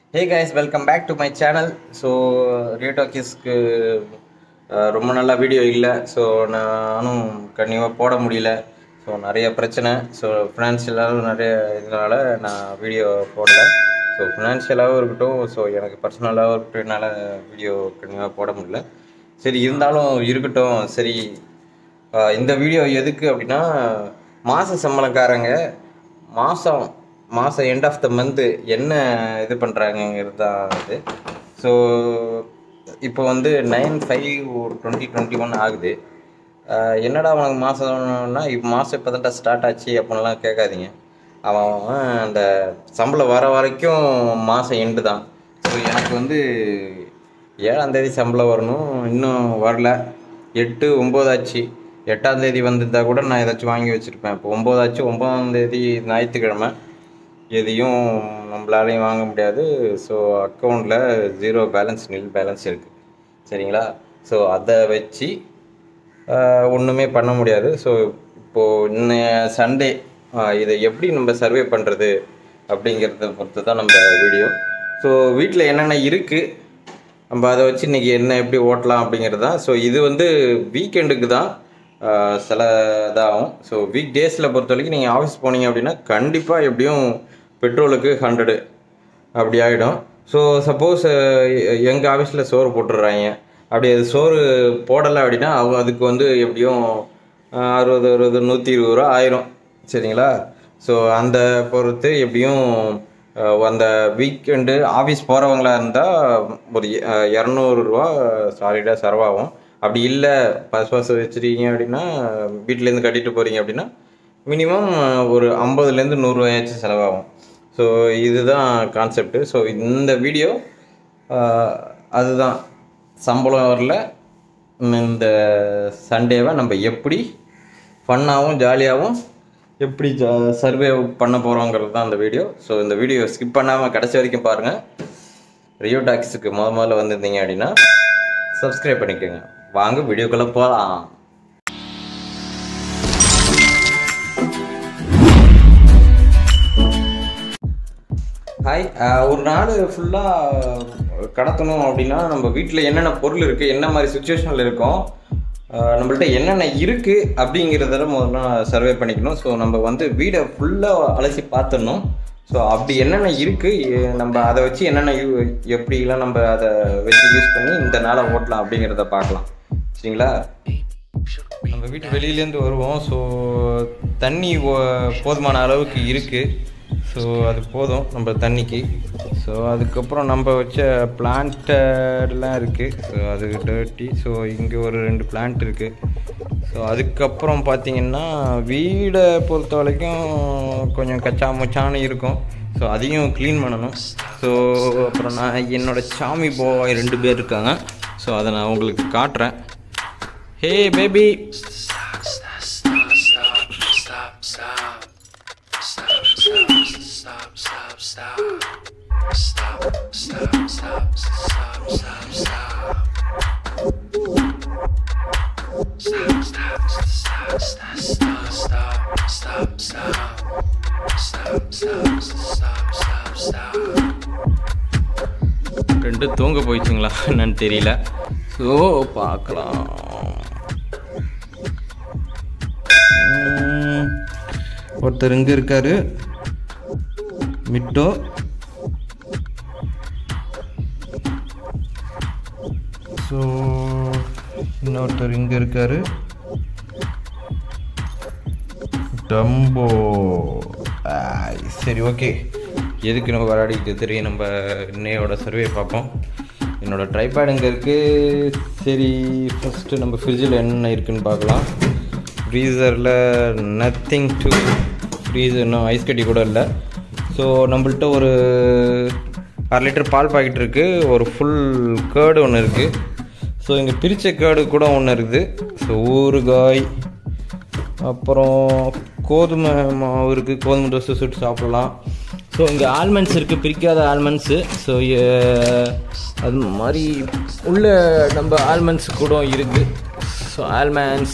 Hey guys welcome back to my channel so ரியோடாக்கிஸ்க்கு ரொம்ப நல்லா வீடியோ இல்லை ஸோ நானும் கண்டிப்பாக போட முடியல ஸோ நிறைய பிரச்சனை ஸோ ஃபினான்ஷியலாகவும் நிறைய இதனால நான் வீடியோ போடல ஸோ ஃபினான்ஷியலாகவும் இருக்கட்டும் ஸோ எனக்கு பர்சனலாகவும் இருக்கட்டும்னால வீடியோ கண்டிப்பாக போட முடியல சரி இருந்தாலும் இருக்கட்டும் சரி ஆஹ் இந்த வீடியோ எதுக்கு அப்படின்னா மாத சம்பளக்காரங்க மாதம் மாதம் எண்ட் ஆஃப் த மந்த்து என்ன இது பண்ணுறாங்கங்கிறது தான் இது ஸோ இப்போ வந்து nine five twenty twenty one ஆகுது ஆஹ் என்னடா உனக்கு மாதம்னா இப்போ மாதம் இப்போ தான் ஸ்டார்ட் ஆச்சு அப்படின்லாம் கேட்காதீங்க அவன் அவன் அந்த சம்பளம் வர வரைக்கும் மாதம் எண்டு தான் ஸோ எனக்கு வந்து ஏழாம் தேதி சம்பளம் வரணும் இன்னும் வரல எட்டு ஒம்போதாச்சு எட்டாம் தேதி வந்திருந்தா கூட நான் ஏதாச்சும் வாங்கி வச்சுருப்பேன் இப்போ ஒம்போதாச்சு ஒம்பதாம் தேதி ஞாயிற்றுக்கிழமை எதையும் நம்மளாலையும் வாங்க முடியாது ஸோ அக்கௌண்ட்டில் ஜீரோ பேலன்ஸ் நில் பேலன்ஸ் இருக்குது சரிங்களா ஸோ அதை வச்சு ஆஹ், ஒன்றுமே பண்ண முடியாது ஸோ இப்போது இன்னைய சண்டே இதை எப்படி நம்ம சர்வே பண்ணுறது அப்படிங்கிறத பொறுத்து தான் நம்ம வீடியோ ஸோ வீட்டில் என்னென்ன இருக்குது நம்ம அதை வச்சு இன்றைக்கி என்ன எப்படி ஓட்டலாம் அப்படிங்கிறது தான் ஸோ இது வந்து வீக்கெண்டுக்கு தான் ஆஹ், சில இதாகும் ஸோ வீக் டேஸில் பொறுத்த வரைக்கும் நீங்கள் ஆஃபீஸ் போனீங்க அப்படின்னா கண்டிப்பாக எப்படியும் பெட்ரோலுக்கு ஹண்ட்ரடு அப்படி ஆகிடும் ஸோ சப்போஸ் எங்கள் ஆஃபீஸில் சோறு போட்டுடுறாங்க அப்படி அது சோறு போடலை அப்படின்னா அவங்க அதுக்கு வந்து எப்படியும் ஆஹ், அறுபது அறுபது நூற்றி இருபது ரூபா ஆயிரும் சரிங்களா ஸோ அந்த பொறுத்து எப்படியும் ஆஹ், அந்த வீக்கெண்டு ஆஃபீஸ் போகிறவங்களா இருந்தால் ஒரு இ- ஆஹ், இரநூறுவா சாலிடாக செலவாகும் அப்படி இல்லை பஸ் பஸ் வச்சுருக்கீங்க அப்படின்னா வீட்டிலேருந்து கட்டிட்டு போகிறீங்க அப்படின்னா மினிமம் ஒரு ஐம்பதுலேருந்து நூறுரூவாயாச்சும் செலவாகும் ஸோ இதுதான் கான்செப்ட்டு ஸோ இந்த வீடியோ அதுதான் சம்பளம் வரல ம், இந்த சண்டேவை நம்ம எப்படி ஃபன்னாகவும் ஜாலியாகவும் எப்படி ஜா சர்வே பண்ண போகிறோங்கிறது தான் அந்த வீடியோ ஸோ இந்த வீடியோ ஸ்கிப் பண்ணாமல் கடைசி வரைக்கும் பாருங்கள் ரியோ டாக்ஸுக்கு முத முதல்ல வந்திருந்தீங்க அப்படின்னா சப்ஸ்கிரைப் பண்ணிக்கோங்க வாங்க வீடியோக்குள்ளே போகலாம் ஹாய் அஹ், ஒரு நாள் ஃபுல்லாக கடத்தணும் அப்படின்னா நம்ம வீட்டில் என்னென்ன பொருள் இருக்குது என்ன மாதிரி சுச்சுவேஷனில் இருக்கோம் அஹ், நம்மள்ட்ட என்னென்ன இருக்குது அப்படிங்கிறத முதல்ல சர்வே பண்ணிக்கணும் ஸோ நம்ம வந்து வீடை ஃபுல்லாக அலசி பார்த்துடணும் ஸோ அப்படி என்னென்ன இருக்குது நம்ம அதை வச்சு என்னென்ன யூ எப்படிலாம் நம்ம அதை வச்சு யூஸ் பண்ணி இந்த நாளை ஓட்டலாம் அப்படிங்கிறத பார்க்கலாம் சரிங்களா நம்ம வீட்டு வெளியிலேருந்து வருவோம் ஸோ தண்ணி ஓ- போதுமான அளவுக்கு இருக்குது ஸோ அது போதும் நம்ம தண்ணிக்கு ஸோ அதுக்கப்புறம் நம்ம வச்ச பிளான்ட்டெல்லாம் இருக்குது ஸோ அது டர்ட்டி ஸோ இங்கே ஒரு ரெண்டு பிளான்ட் இருக்குது ஸோ அதுக்கப்புறம் பார்த்தீங்கன்னா வீடை பொறுத்த வரைக்கும் கொஞ்சம் கச்சா முச்சான்னு இருக்கும் ஸோ அதையும் க்ளீன் பண்ணணும் ஸோ அப்புறம் நான் என்னோட சாமி பாய் ரெண்டு பேர் இருக்காங்க ஸோ அதை நான் உங்களுக்கு காட்டுறேன் ஹே பேபி ரெண்டு தூங்க போயிடுச்சுங்களா என்னன்னு தெரியல ஸோ பார்க்கலாம் உம், ஒருத்தர் இங்கே இருக்காரு மிட்டோ ஸோ இன்னொருத்தர் இங்கே இருக்காரு டம்போ ஆய், சரி ஓகே எதுக்கு நம்ம விளையாடிக்கிட்டு தெரியும் நம்ம இன்னையோட சர்வே பார்ப்போம் என்னோட ட்ரைபேட் இங்கே இருக்குது சரி ஃபஸ்ட்டு நம்ம ஃப்ரிட்ஜில் என்னென்ன இருக்குன்னு பார்க்கலாம் ஃப்ரீசரில் நத்திங் டு ஃப்ரீசர் இன்னும் ஐஸ் கட்டி கூட இல்லை ஸோ நம்மள்ட்ட ஒரு அரை லிட்டர் பால் பாக்கெட் இருக்குது ஒரு ஃபுல் கேர்டு ஒன்று இருக்குது ஸோ இங்கே பிரித்த கேர்டு கூட ஒன்று இருக்குது ஸோ ஊறுகாய் அப்புறம் கோதுமை மாவு இருக்குது கோதுமை தோசை சுட்டு சாப்பிடலாம் ஸோ இங்கே ஆல்மண்ட்ஸ் இருக்குது பிரிக்காத ஆல்மண்ட்ஸு ஸோ அது மாதிரி உள்ள நம்ம ஆல்மண்ட்ஸ் கூட இருக்குது ஸோ ஆல்மண்ட்ஸ்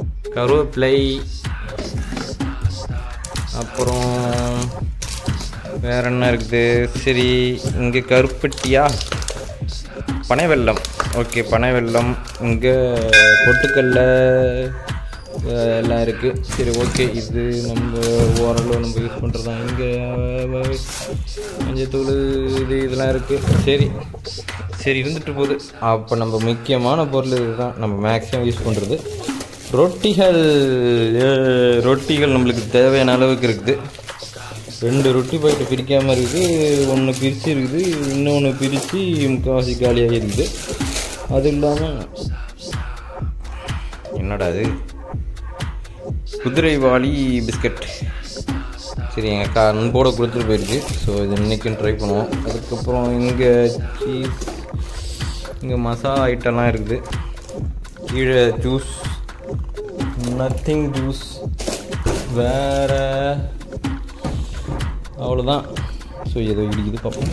கருவேப்பிலை அப்புறம் வேற என்ன இருக்குது சரி இங்கே கருப்பட்டியா பனை வெல்லம் ஓகே பனை வெல்லம் இங்கே பொட்டுக்கல்ல அஹ், எல்லாம் இருக்குது சரி ஓகே இது நம்ம ஓரளவு நம்ம யூஸ் பண்ணுறது தான் இங்கே மஞ்சத்தூள் இது இதெல்லாம் இருக்குது சரி சரி இருந்துட்டு போகுது அப்போ நம்ம முக்கியமான பொருள் இதுதான் நம்ம மேக்ஸிமம் யூஸ் பண்ணுறது ரொட்டிகள் அஹ், ரொட்டிகள் நம்மளுக்கு தேவையான அளவுக்கு இருக்குது ரெண்டு ரொட்டி பாக்கெட் பிரிக்காமல் இருக்குது ஒன்று பிரித்து இருக்குது இன்னொன்று பிரித்து முக்கால்வாசி காலியாக இருக்குது அது இல்லாமல் என்னடா அது குதிரைவாளி பிஸ்கட் சரி எங்கள் அக்கா அன்போடு கொடுத்துட்டு போயிருக்கு ஸோ இது இன்றைக்கும் ட்ரை பண்ணுவோம் அதுக்கப்புறம் இங்கே சீஸ் இங்கே மசாலா ஐட்டம்லாம் இருக்குது கீழே ஜூஸ் நத்திங் ஜூஸ் வேறு அவ்வளோதான் ஸோ ஏதோ இடிக்குது பார்ப்போம்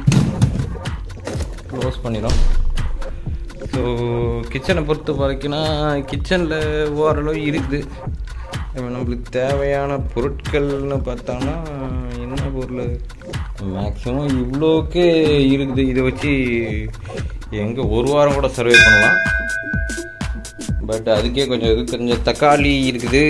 க்ளோஸ் பண்ணிடும் ஸோ கிச்சனை பொறுத்த வரைக்கும்னா கிச்சனில் ஓரளவு இருக்குது இப்போ நம்மளுக்கு தேவையான பொருட்கள்னு பார்த்தோம்னா என்ன பொருள் மேக்ஸிமம் இவ்வளோக்கு இருக்குது இதை வச்சு எங்கே ஒரு வாரம் கூட சர்வே பண்ணலாம் பட் அதுக்கே கொஞ்சம் இது கொஞ்சம் தக்காளி இருக்குது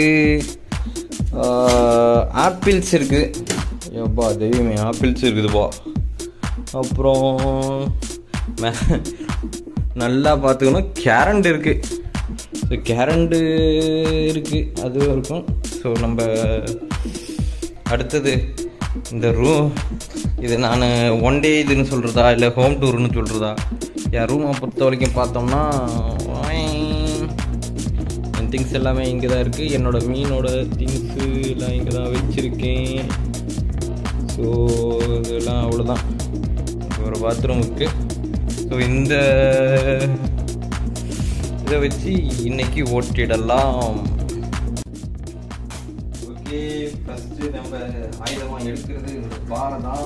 ஆப்பிள்ஸ் இருக்குது எப்பா தெய்வமே ஆப்பிள்ஸ் இருக்குதுப்பா அப்புறம் மே- நல்லா பார்த்துக்கணும் கேரண்ட் இருக்குது ஸோ கேரண்டு இருக்குது அதுவும் இருக்கும் ஸோ நம்ம அடுத்தது இந்த ரூம் இது நான் ஒன் டே இதுன்னு சொல்கிறதா இல்லை ஹோம் டூர்னு சொல்கிறதா என் ரூமை பொறுத்த வரைக்கும் பார்த்தோம்னா என் திங்ஸ் எல்லாமே இங்கே தான் இருக்குது என்னோடய மீனோட திங்ஸு எல்லாம் இங்கே தான் வச்சுருக்கேன் ஸோ இதெல்லாம் அவ்வளோதான் ஒரு பாத்ரூம் இருக்குது ஸோ இந்த இதை வச்சு இன்னைக்கு ஓட்டிடலாம் ஓகே ஃபஸ்ட்டு நம்ம ஆயுதமாக எடுக்கிறது இந்த பாலை தான்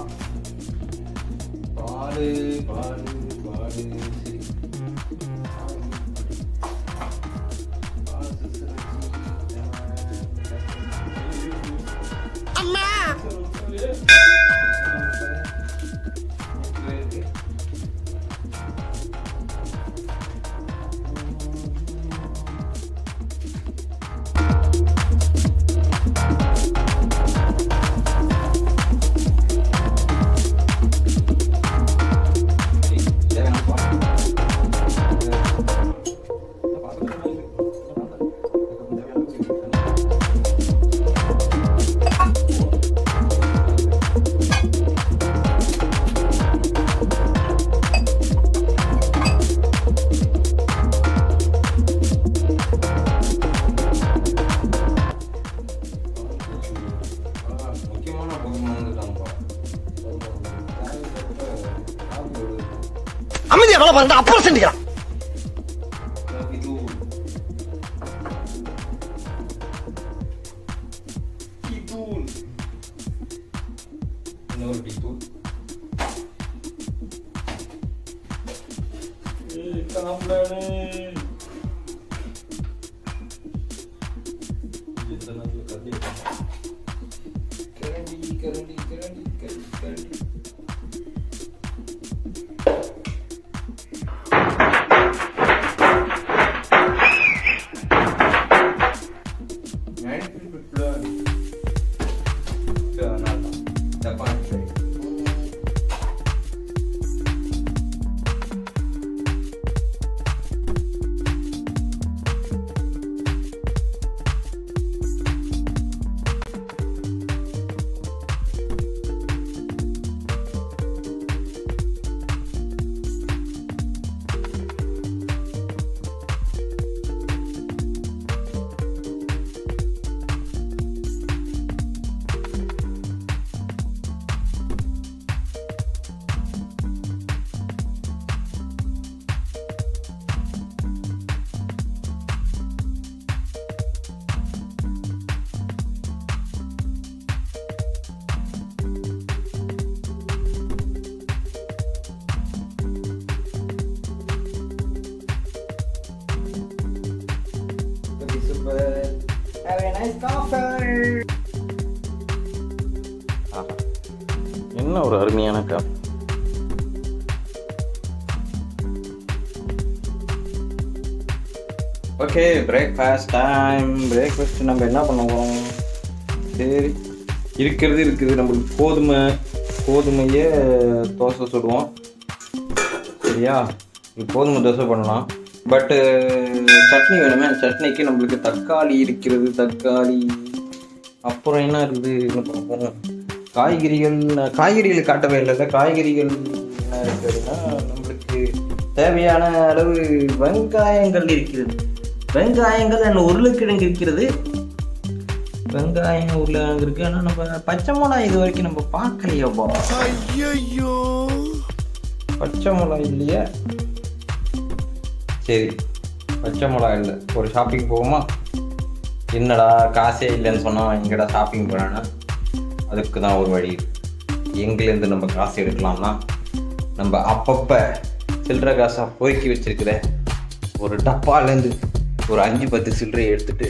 பால் பால் பால் சரி முக்கியமான பொருள் வந்துட்டாங்கப்பா அமைதியா வேலை பாருங்க அப்புறம் செஞ்சுக்கலாம் Capitol. Pitul. இன்னொரு pitul. ஏய், காம்பளே. எத்தனை நாள் கதை? கரண்டி கரண்டி கரண்டி கரண்டி கரண்டி என்ன ஒரு அருமையான coffee okay breakfast time breakfast நம்ம என்ன பண்ண போகிறோம் சரி இருக்கிறது இருக்குது நம்மளுக்கு கோதுமை கோதுமையே தோசை சுடுவோம் சரியா இது கோதுமை தோசை பண்ணலாம் பட்டு சட்னி வேணுமே சட்னிக்கு நம்மளுக்கு தக்காளி இருக்கிறது தக்காளி அப்புறம் என்ன இருக்குது என்ன பார்ப்போம் காய்கறிகள் காய்கறிகள் காட்டவே இல்லைல்ல காய்கறிகள் என்ன இருக்குதுன்னா நம்மளுக்கு தேவையான அளவு வெங்காயங்கள் இருக்கிறது வெங்காயங்கள் அண்ட் உருளைக்கிழங்கு இருக்கிறது வெங்காயம் உருளைக்கிழங்கு இருக்கு ஆனால் நம்ம பச்சை மிளகாய் இது வரைக்கும் நம்ம பார்க்கலையோப்பா பச்சை மிளகாய் இல்லையா சரி பச்சை மிளகாய் இல்லை ஒரு ஷாப்பிங் போவோமா என்னடா காசே இல்லைன்னு சொன்னால் எங்கடா ஷாப்பிங் போகிறான்னா அதுக்கு தான் ஒரு வழி இருக்கு. எங்கேருந்து நம்ம காசு எடுக்கலாம்னா நம்ம அப்பப்போ சில்லறை காசாக பொறுக்கி வச்சிருக்கிற ஒரு டப்பாலேருந்து ஒரு அஞ்சு பத்து சில்லறையை எடுத்துட்டு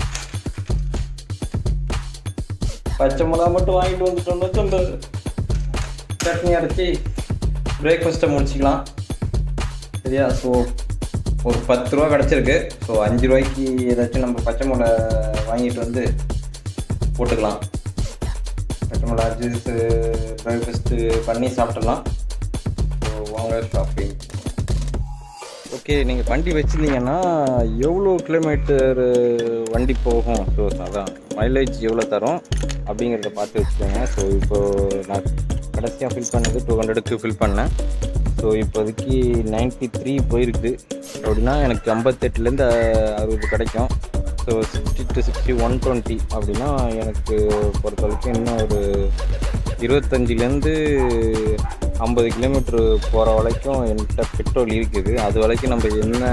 பச்சை மிளகா மட்டும் வாங்கிட்டு வந்துட்டோம்னா நம்ம சட்னி அரைச்சி பிரேக்ஃபாஸ்ட்டை முடிச்சிக்கலாம் சரியா ஸோ ஒரு பத்து ரூபா கிடச்சிருக்கு ஸோ அஞ்சு ரூபாய்க்கு ஏதாச்சும் நம்ம பச்சை மிளகா வாங்கிட்டு வந்து போட்டுக்கலாம் பச்சை மிளகா ஜூஸ் பிரேக்ஃபாஸ்ட்டு பண்ணி சாப்பிடலாம் ஸோ வாங்க ஷாப்பிங் ஓகே நீங்கள் வண்டி வச்சுருந்தீங்கன்னா எவ்வளோ கிலோமீட்டர் வண்டி போகும் ஸோ அதான் மைலேஜ் எவ்வளோ தரும் அப்படிங்கிறத பார்த்து வச்சுக்கோங்க ஸோ இப்போது நான் கடைசியாக ஃபில் பண்ணது டூ ஹண்ட்ரடுக்கு ஃபில் பண்ணேன் ஸோ இப்போதைக்கு நைன்ட்டி த்ரீ போயிருக்குது அப்படின்னா எனக்கு ஐம்பத்தெட்டுலேருந்து அறுபது கிடைக்கும் so sixty to sixty one twenty அப்படின்னா எனக்கு பொறுத்த வரைக்கும் இன்னும் ஒரு இருபத்தஞ்சிலேருந்து ஐம்பது கிலோமீட்ரு போகிற வரைக்கும் என்கிட்ட பெட்ரோல் இருக்குது அது வரைக்கும் நம்ம என்ன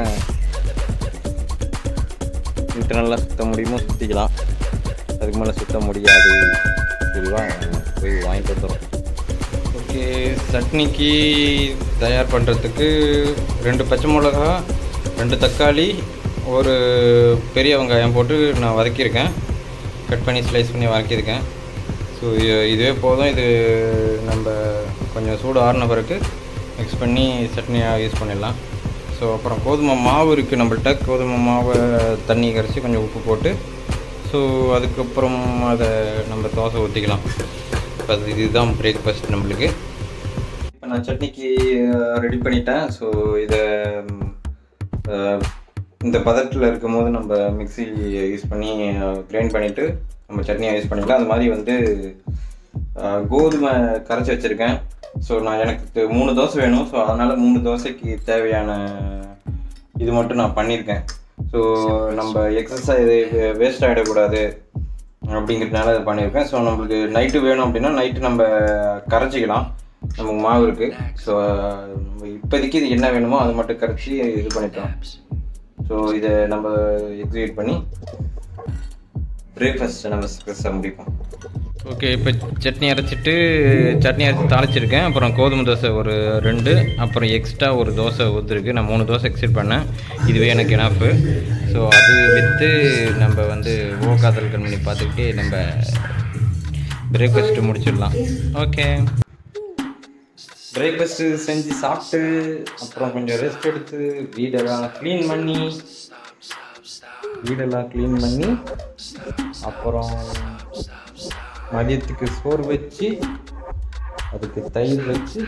இன்டர்னலாக சுற்ற முடியுமோ சுற்றிக்கலாம் அதுக்கு மேலே சுற்ற முடியாது சரிவா போய் வாங்கிட்டு வந்துடும் ஓகே சட்னிக்கு தயார் பண்ணுறதுக்கு ரெண்டு பச்சை மிளகா ரெண்டு தக்காளி ஒரு பெரிய வெங்காயம் போட்டு நான் வதக்கியிருக்கேன் கட் பண்ணி ஸ்லைஸ் பண்ணி வதக்கியிருக்கேன் ஸோ இதுவே போதும் இது நம்ம கொஞ்சம் சூடு ஆறின பிறகு மிக்ஸ் பண்ணி சட்னியாக யூஸ் பண்ணிடலாம் ஸோ அப்புறம் கோதுமை மாவு இருக்குது நம்மள்ட்ட கோதுமை மாவை தண்ணி கரைச்சி கொஞ்சம் உப்பு போட்டு ஸோ அதுக்கப்புறம் அதை நம்ம தோசை ஊற்றிக்கலாம் இப்போ அது இதுதான் பிரேக்ஃபாஸ்ட் நம்மளுக்கு இப்போ நான் சட்னிக்கு ரெடி பண்ணிட்டேன் ஸோ இதை ம், இந்த பதத்தில் இருக்கும் போது நம்ம மிக்ஸி யூஸ் பண்ணி கிரைண்ட் பண்ணிவிட்டு நம்ம சட்னியை யூஸ் பண்ணிக்கலாம் அது மாதிரி வந்து அஹ், கோதுமை கரைச்சி வச்சுருக்கேன் ஸோ நான் எனக்கு மூணு தோசை வேணும் ஸோ அதனால் மூணு தோசைக்கு தேவையான இது மட்டும் நான் பண்ணியிருக்கேன் ஸோ நம்ம எக்ஸசைஸ் வேஸ்ட் ஆகிடக்கூடாது அப்படிங்கிறதுனால இது பண்ணியிருக்கேன் ஸோ நம்மளுக்கு நைட்டு வேணும் அப்படின்னா நைட்டு நம்ம கரைச்சிக்கலாம் நமக்கு மாவு இருக்குது ஸோ நம்ம இப்போதைக்கு இது என்ன வேணுமோ அதை மட்டும் கரைச்சி இது பண்ணிட்டோம் ஸோ இதை நம்ம எக்ஸிக்யூட் பண்ணி பிரேக்ஃபாஸ்ட்டை நம்ம சக்ஸஸாக முடிப்போம் ஓகே இப்போ சட்னி அரைச்சிட்டு சட்னி அரைச்சி தாளிச்சிருக்கேன் அப்புறம் கோதுமை தோசை ஒரு ரெண்டு அப்புறம் எக்ஸ்ட்ரா ஒரு தோசை ஊற்றுருக்கு நான் மூணு தோசை எக்ஸ்டெட் பண்ணேன் இதுவே எனக்கு எனாஃபு ஸோ அது விற்று நம்ம வந்து ஓ காதல் கண்மணி பார்த்துக்கிட்டே நம்ம பிரேக்ஃபாஸ்ட்டு முடிச்சிடலாம் ஓகே பிரேக்ஃபாஸ்ட்டு செஞ்சு சாப்பிட்டு அப்புறம் கொஞ்சம் ரெஸ்ட் எடுத்து வீடெல்லாம் க்ளீன் பண்ணி வீடெல்லாம் க்ளீன் பண்ணி அப்புறம் மதியத்துக்கு சோறு வச்சு அதுக்கு தயிர் வச்சு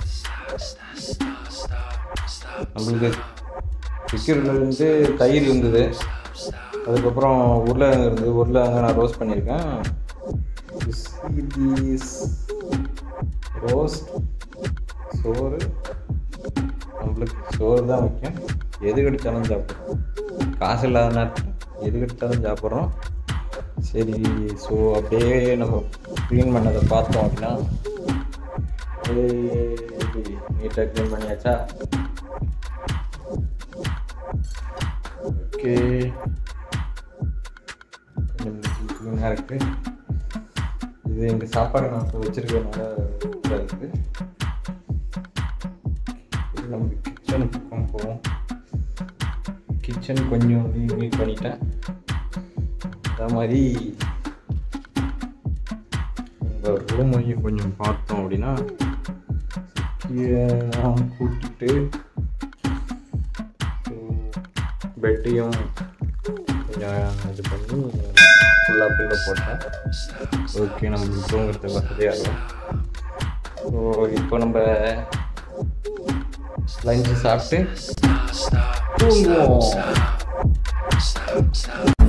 நம்மளுக்கு சிக்கரில் வந்து தயிர் இருந்தது அதுக்கப்புறம் உருளைக்கிழங்கு இருந்தது உருளைக்கிழங்கு நான் ரோஸ்ட் பண்ணியிருக்கேன் ரோஸ்ட் சோறு நம்மளுக்கு சோறு தான் முக்கியம் எது கிடைச்சாலும் சாப்பிட்றோம் காசு இல்லாத நேரத்தில் எது கிடைச்சாலும் சாப்பிட்றோம் சரி ஸோ அப்படியே நம்ம க்ளீன் பண்ணதை பார்த்தோம் அப்படின்னா நீட்டாக க்ளீன் பண்ணியாச்சா ஓகே க்ளீனாக இருக்கு இது எங்கள் சாப்பாடு நான் இப்போ வச்சுருக்கனால இருக்கு இது நம்ம கிச்சன் பக்கம் போவோம் கிச்சன் கொஞ்சம் நீட் பண்ணிட்டேன் அதே மாதிரி ரூமையும் கொஞ்சம் பார்த்தோம் அப்படின்னா நான் கூட்டிட்டு பெட்டையும் கொஞ்சம் இது பண்ணி ஃபுல்லாக பில்ல போட்டேன் ஓகே நம்ம தூங்குறதுக்கு வசதியாக இருக்கும் ஸோ இப்போ நம்ம லஞ்சு சாப்பிட்டு தூங்குவோம்